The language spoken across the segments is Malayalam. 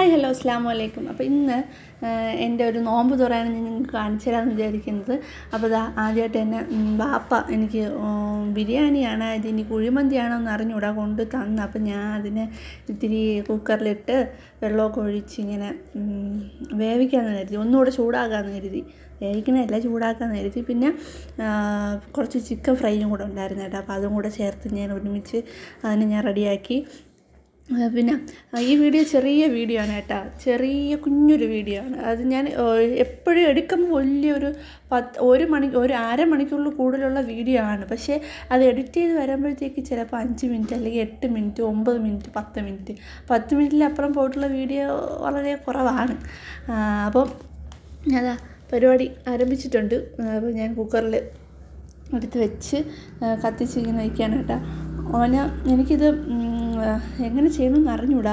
ഹായ് ഹലോ അസ്സാം വലൈക്കും അപ്പോൾ ഇന്ന് ആഹ്, എൻ്റെ ഒരു നോമ്പ് തുറയാണ് ഞാൻ നിങ്ങൾക്ക് കാണിച്ചു തരാമെന്ന് വിചാരിക്കുന്നത് അപ്പോൾ ഇതാ ആദ്യമായിട്ട് തന്നെ ഉം, ബാപ്പ എനിക്ക് ഉം, ബിരിയാണിയാണ് ഇത് ഇനി കുഴിമന്തിയാണോ എന്ന് അറിഞ്ഞൂടാ കൊണ്ട് തന്നു അപ്പോൾ ഞാൻ അതിനെ ഇത്തിരി കുക്കറിലിട്ട് വെള്ളമൊക്കെ ഒഴിച്ച് ഇങ്ങനെ ഉം, വേവിക്കാമെന്ന് കരുതി ഒന്നുകൂടെ ചൂടാക്കാമെന്ന് കരുതി വേവിക്കണമല്ല ചൂടാക്കാമെന്ന് കരുതി പിന്നെ ആഹ്, കുറച്ച് ചിക്കൻ ഫ്രൈയും കൂടെ ഉണ്ടായിരുന്നു കേട്ടോ അപ്പോൾ അതും കൂടെ ചേർത്ത് ഞാൻ ഒരുമിച്ച് അതിനെ ഞാൻ റെഡിയാക്കി ആ, പിന്നെ ആ, ഈ വീഡിയോ ചെറിയ വീഡിയോ ആണ് കേട്ടോ ചെറിയ കുഞ്ഞൊരു വീഡിയോ ആണ് അത് ഞാൻ എപ്പോഴും എടുക്കുമ്പോൾ വലിയൊരു പത്ത് ഒരു മണി ഒരു അരമണിക്കൂറിൽ കൂടുതലുള്ള വീഡിയോ ആണ് പക്ഷേ അത് എഡിറ്റ് ചെയ്ത് വരുമ്പോഴത്തേക്ക് ചിലപ്പോൾ അഞ്ച് മിനിറ്റ് അല്ലെങ്കിൽ എട്ട് മിനിറ്റ് ഒമ്പത് മിനിറ്റ് പത്ത് മിനിറ്റ് പത്ത് മിനിറ്റിലപ്പുറം പോയിട്ടുള്ള വീഡിയോ വളരെ കുറവാണ് ആ, അപ്പം അതാ പരിപാടി ആരംഭിച്ചിട്ടുണ്ട് ആ, അപ്പോൾ ഞാൻ കുക്കറിൽ എടുത്ത് വെച്ച് ആ, കത്തിച്ച് ഇങ്ങനെ വയ്ക്കുകയാണ് കേട്ടോ ഓന എനിക്കിത് ഉം, ആ, എങ്ങനെ ചെയ്യണമെന്ന് അറിഞ്ഞൂടാ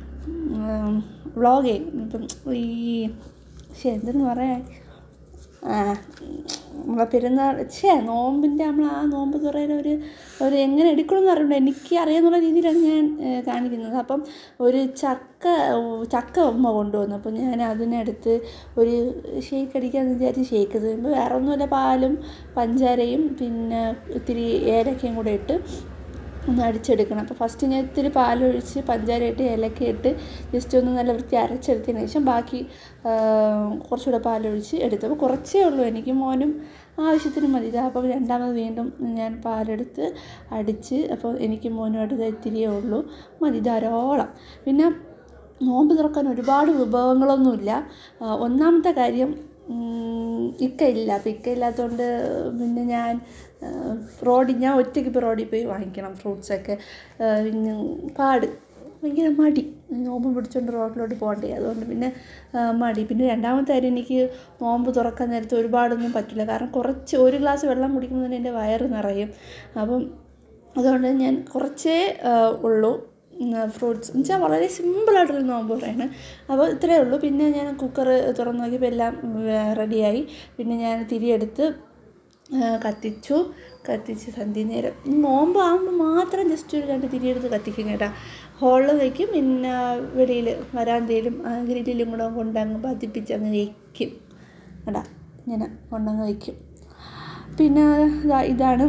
വ്ളോഗേ ഇപ്പം ഈ പക്ഷേ എന്തെന്ന് പറയാൻ ആ, നമ്മളെ പെരുന്നാൾ ഛേ നോമ്പിൻ്റെ നമ്മൾ ആ നോമ്പ് തുറയുടെ ഒരു ഒരു എങ്ങനെ എടുക്കണമെന്ന് അറിയണ്ട എനിക്ക് അറിയാന്നുള്ള രീതിയിലാണ് ഞാൻ ഏ, കാണിക്കുന്നത് അപ്പം ഒരു ചക്ക ഓ, ചക്ക ഉമ്മ കൊണ്ടുവന്നു അപ്പോൾ ഞാൻ അതിനെടുത്ത് ഒരു ഷേക്ക് അടിക്കാമെന്ന് വിചാരിച്ച് ഷേക്ക് ചെയ്യുമ്പോൾ വേറെ ഒന്നുമില്ല പാലും പഞ്ചാരയും പിന്നെ ഇത്തിരി ഏലക്കയും കൂടെ ഇട്ട് ഒന്ന് അടിച്ചെടുക്കണം അപ്പോൾ ഫസ്റ്റ് ഞാൻ ഇത്തിരി പാലൊഴിച്ച് പഞ്ചാര ഇട്ട് ഏലക്ക ഇട്ട് ജസ്റ്റ് ഒന്ന് നല്ല വൃത്തി അരച്ചെടുത്തതിന് ശേഷം ബാക്കി ആ, കുറച്ചുകൂടെ പാലൊഴിച്ച് എടുത്തു അപ്പോൾ കുറച്ചേ ഉള്ളൂ എനിക്ക് മോനും ആവശ്യത്തിന് മതി ഇതാ അപ്പോൾ രണ്ടാമത് വീണ്ടും ഞാൻ പാലെടുത്ത് അടിച്ച് അപ്പോൾ എനിക്ക് മോനും അടുത്ത് ഇത്തിരിയേ ഉള്ളൂ മതി ധാരാളം പിന്നെ നോമ്പ് തുറക്കാൻ ഒരുപാട് വിഭവങ്ങളൊന്നുമില്ല ആ, ഒന്നാമത്തെ കാര്യം ഉം, ഇക്ക ഇല്ല അപ്പം ഇക്ക ഇല്ലാത്തതുകൊണ്ട് പിന്നെ ഞാൻ ആ, റോഡിൽ ഞാൻ ഒറ്റയ്ക്ക് ഇപ്പോൾ റോഡിൽ പോയി വാങ്ങിക്കണം ഫ്രൂട്ട്സൊക്കെ ആ, പിന്നെ പാട് ഭയങ്കര മടി നോമ്പ് പിടിച്ചുകൊണ്ട് റോഡിലോട്ട് പോകണ്ടേ അതുകൊണ്ട് പിന്നെ ആ, മടി പിന്നെ രണ്ടാമത്തെ കാര്യം എനിക്ക് നോമ്പ് തുറക്കാൻ നേരത്ത് ഒരുപാടൊന്നും പറ്റില്ല കാരണം കുറച്ച് ഒരു ഗ്ലാസ് വെള്ളം കുടിക്കുമ്പോൾ തന്നെ എൻ്റെ വയറ് നിറയും അപ്പം അതുകൊണ്ട് ഞാൻ കുറച്ചേ ആ, ഉള്ളൂ ഫ്രൂട്ട്സ് എന്ന് വെച്ചാൽ വളരെ സിമ്പിളായിട്ടുള്ള നോമ്പ് പറയാണ് അപ്പോൾ ഇത്രയേ ഉള്ളൂ പിന്നെ ഞാൻ കുക്കർ തുറന്ന് നോക്കിയപ്പോൾ എല്ലാം റെഡിയായി പിന്നെ ഞാൻ തിരിയെടുത്ത് ആ, കത്തിച്ചു കത്തിച്ച് സന്ധ്യ നേരം ഈ നോമ്പ് ആകുമ്പോൾ മാത്രം ജസ്റ്റ് ഒരു രണ്ട് തിരിയെടുത്ത് കത്തിക്കും കേട്ടോ ഹോളിൽ വയ്ക്കും പിന്നെ വെളിയിൽ വരാന്തയിലും ആ, ഗ്രില്ലിലും കൂടെ കൊണ്ടങ്ങ് പതിപ്പിച്ച് അങ്ങ് വയ്ക്കും കേട്ടാ ഇങ്ങനെ കൊണ്ടങ്ങ് വയ്ക്കും പിന്നെ ദാ ഇതാണ്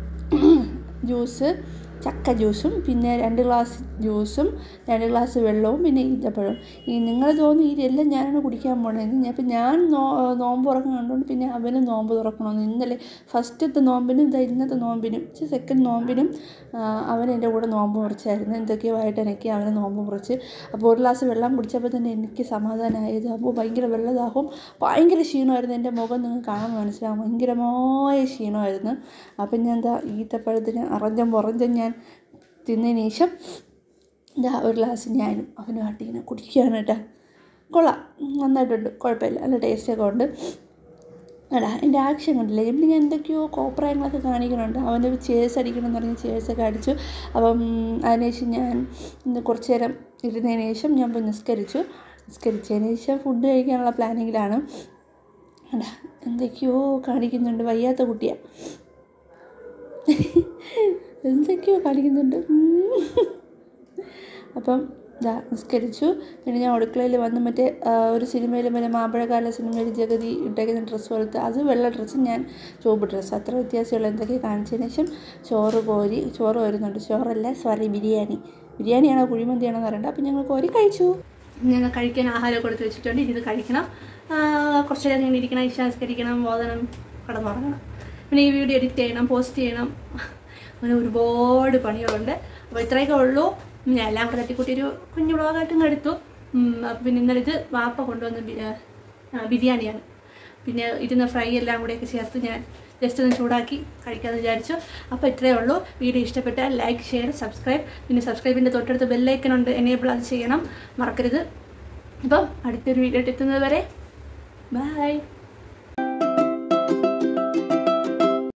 ജ്യൂസ് ചക്ക ജ്യൂസും പിന്നെ രണ്ട് ഗ്ലാസ് ജ്യൂസും രണ്ട് ഗ്ലാസ് വെള്ളവും പിന്നെ ഈത്തപ്പഴവും ഈ നിങ്ങൾ തോന്നുന്നു ഇതെല്ലാം ഞാനാണ് കുടിക്കാൻ പോണത് ഞാൻ ഇപ്പം ഞാൻ നോ നോമ്പ് തുറക്കുന്ന കണ്ടുകൊണ്ട് പിന്നെ അവനും നോമ്പ് തുറക്കണമെന്ന് ഇന്നലെ ഫസ്റ്റത്തെ നോമ്പിനും ഇതാ ഇന്നത്തെ നോമ്പിനും സെക്കൻഡ് നോമ്പിനും ആ, അവൻ എൻ്റെ കൂടെ നോമ്പ് മുറിച്ചായിരുന്നു എന്തൊക്കെയോ ആയിട്ട് എനിക്ക് അവനെ നോമ്പ് മുറിച്ച് അപ്പോൾ ഒരു ഗ്ലാസ് വെള്ളം കുടിച്ചപ്പോൾ തന്നെ എനിക്ക് സമാധാനമായത് അപ്പോൾ ഭയങ്കര വെള്ളദാഹവും ഭയങ്കര ക്ഷീണമായിരുന്നു എൻ്റെ മുഖം നിങ്ങൾക്ക് കാണാൻ മനസ്സിലാവും ഭയങ്കരമായ ക്ഷീണമായിരുന്നു അപ്പം ഞാൻ എന്താ ഈത്തപ്പഴത്തിന് അറഞ്ചം പുറഞ്ചം ഞാൻ തിന്നതിന് ശേഷം ഇതാ ഒരു ഗ്ലാസ് ഞാനും അവനുമായിട്ട് ഇങ്ങനെ കുടിക്കുകയാണ് കേട്ടോ കൊള്ളാം നന്നായിട്ടുണ്ട് കുഴപ്പമില്ല നല്ല ടേസ്റ്റൊക്കെ ഉണ്ട് എടാ എൻ്റെ ആക്ഷൻ കണ്ടില്ല ഇവിടെ ഞാൻ എന്തൊക്കെയോ കോപ്രായങ്ങളൊക്കെ കാണിക്കുന്നുണ്ട് അവൻ്റെ ചേഴ്സ് അടിക്കണം എന്ന് പറഞ്ഞ് ചേഴ്സൊക്കെ അടിച്ചു അപ്പം അതിനുശേഷം ഞാൻ ഇന്ന് കുറച്ച് നേരം ഇരുന്നതിന് ശേഷം ഞാൻ പോയി നിസ്കരിച്ചു നിസ്കരിച്ചതിന് ശേഷം ഫുഡ് കഴിക്കാനുള്ള പ്ലാനിങ്ങിലാണ് എടാ എന്തൊക്കെയോ കാണിക്കുന്നുണ്ട് വയ്യാത്ത കുട്ടിയാണ് എന്തൊക്കെയോ കാണിക്കുന്നുണ്ട് ഉം. അപ്പം ഇതാ നിസ്കരിച്ചു പിന്നെ ഞാൻ അടുക്കളയിൽ വന്ന് മറ്റേ ആ, ഒരു സിനിമയിൽ മറ്റേ മാമ്പഴക്കാല സിനിമയിൽ ജഗതി ഇട്ടേക്കുന്ന ഡ്രസ്സ് പോലത്തെ അത് വെള്ള ഡ്രസ്സും ഞാൻ ചുവപ്പ് ഡ്രസ്സ് അത്ര വ്യത്യാസമുള്ള എന്തൊക്കെ കാണിച്ചതിന് ശേഷം ചോറ് കോരി ചോറ് വരുന്നുണ്ട് ചോറല്ല സോറി ബിരിയാണി ബിരിയാണിയാണോ കുഴിമന്തിയാണോ എന്ന് അറിയണ്ട അപ്പം ഞങ്ങൾ കോരി കഴിച്ചു ഞങ്ങൾ കഴിക്കാൻ ആഹാരം കൊടുത്ത് വെച്ചിട്ടുണ്ട് ഇനി ഇത് കഴിക്കണം ആ, കുറച്ച് നേരം ഇങ്ങനെ ഇരിക്കണം ഇശാസ്കരിക്കണം ബോധനം കടന്നുറങ്ങണം പിന്നെ ഈ വീഡിയോ എഡിറ്റ് ചെയ്യണം പോസ്റ്റ് ചെയ്യണം അങ്ങനെ ഒരുപാട് പണികളുണ്ട് അപ്പോൾ ഇത്രയൊക്കെ ഉള്ളൂ ഞാൻ എല്ലാം കൂടെ തട്ടിക്കൂട്ടി ഒരു കുഞ്ഞു വ്ളോഗായിട്ടും എടുത്തു ഉം, അപ്പൊ പിന്നെ ഇന്നലെ ഇത് വാപ്പ കൊണ്ടുവന്ന ബി- ആ, ബിരിയാണിയാണ് പിന്നെ ഇരുന്ന ഫ്രൈ എല്ലാം കൂടെയൊക്കെ ചേർത്ത് ഞാൻ ജസ്റ്റ് ഒന്ന് ചൂടാക്കി കഴിക്കാമെന്ന് വിചാരിച്ചു അപ്പോൾ ഇത്രയേ ഉള്ളൂ വീഡിയോ ഇഷ്ടപ്പെട്ടാൽ ലൈക്ക് ഷെയർ സബ്സ്ക്രൈബ് പിന്നെ സബ്സ്ക്രൈബിൻ്റെ തൊട്ടടുത്ത് ബെല്ലൈക്കൺ ഉണ്ട് എനേബിൾ അത് ചെയ്യണം മറക്കരുത് അപ്പം അടുത്തൊരു വീഡിയോ എത്തുന്നത് വരെ ബൈ